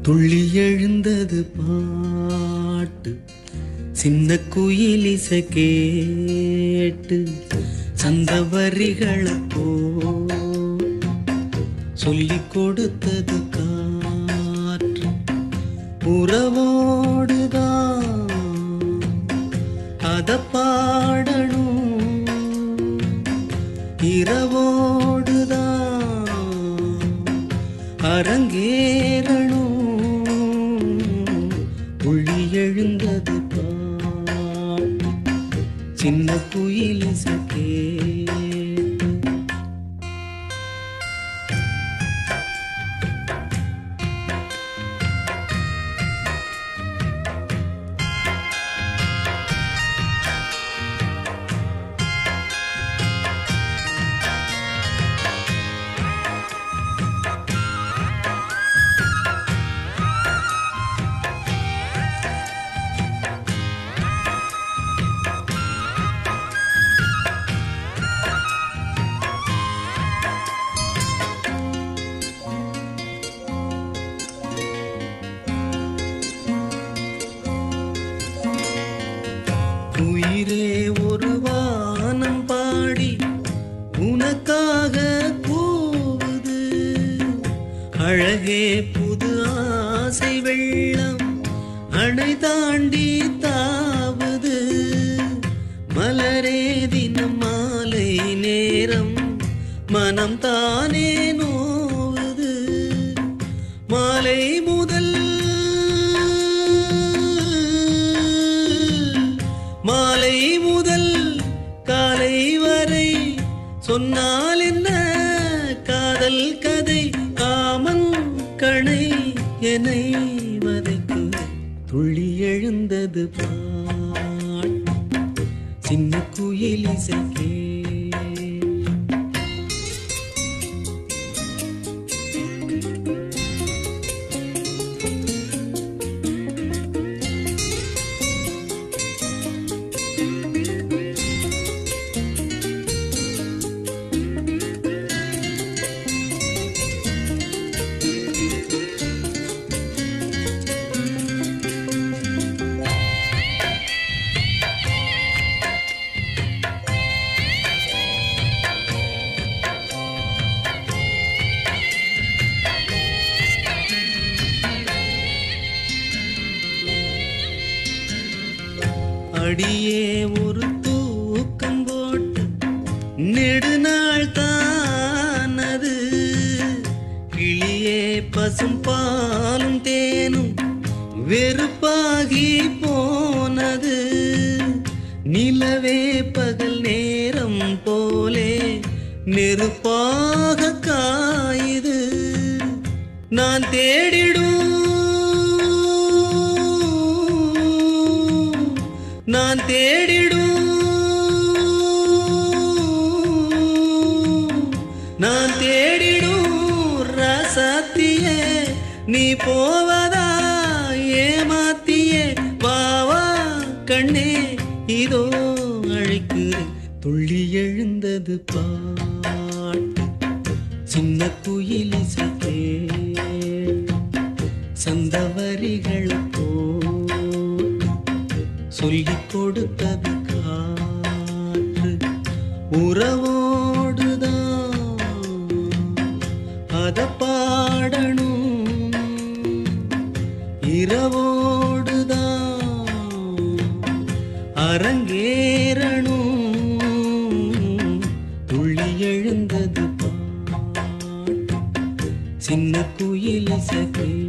துள்ளி எழுந்தது பாட்டு சின்ன குயிலிச கேட்டு சந்த வரிகளை போ சொல்லிக் கொடுத்தது காற்று உறவோடுதான் அத பாடணும் இரவோடுதான் அரங்கேறணும் ஒளி எழுந்தது பாட்டு சின்ன குயில் சக்கே உயிரே ஒரு வானம் பாடி உனக்காக கூவுது அழகே புது ஆசை வெள்ளம் அணை தாண்டி தாவுது மலரே தினம் மாலை நேரம் மனம் தானே நோவுது மாலை முதல் மாலை முதல் காலை வரை சொன்னால் என்ன காதல் கதை காமன் கணை என்னை வதைக்கு துள்ளி எழுந்தது பாட்டு சின்ன குயில் இசைக்கே அடியே ஒரு தூக்கம் போட்டு நெடுநாள் தானது கிளியே பசும் பாலும் தேனும் வெறுப்பாகி போனது நிலவே பகல் நேரம் போலே நெருப்பாக காயுது நான் தேடிடும் நான் தேடிடும் நான் தேடிடும் ரசத்தியே நீ போவதா ஏமாத்தியே வா வா கண்ணே இதோ அழைக்கிறேன் துள்ளி எழுந்தது பாட்டு சின்ன குயில் இசைக்கே சந்த வரிகள் போட்டு சொல்லிக் கொடுத்தது காற்று உறவோடுதான் அத பாடணும் இரவோடுதான் அரங்கேறணும் துள்ளி எழுந்தது பாட்டு சின்ன குயில் சகே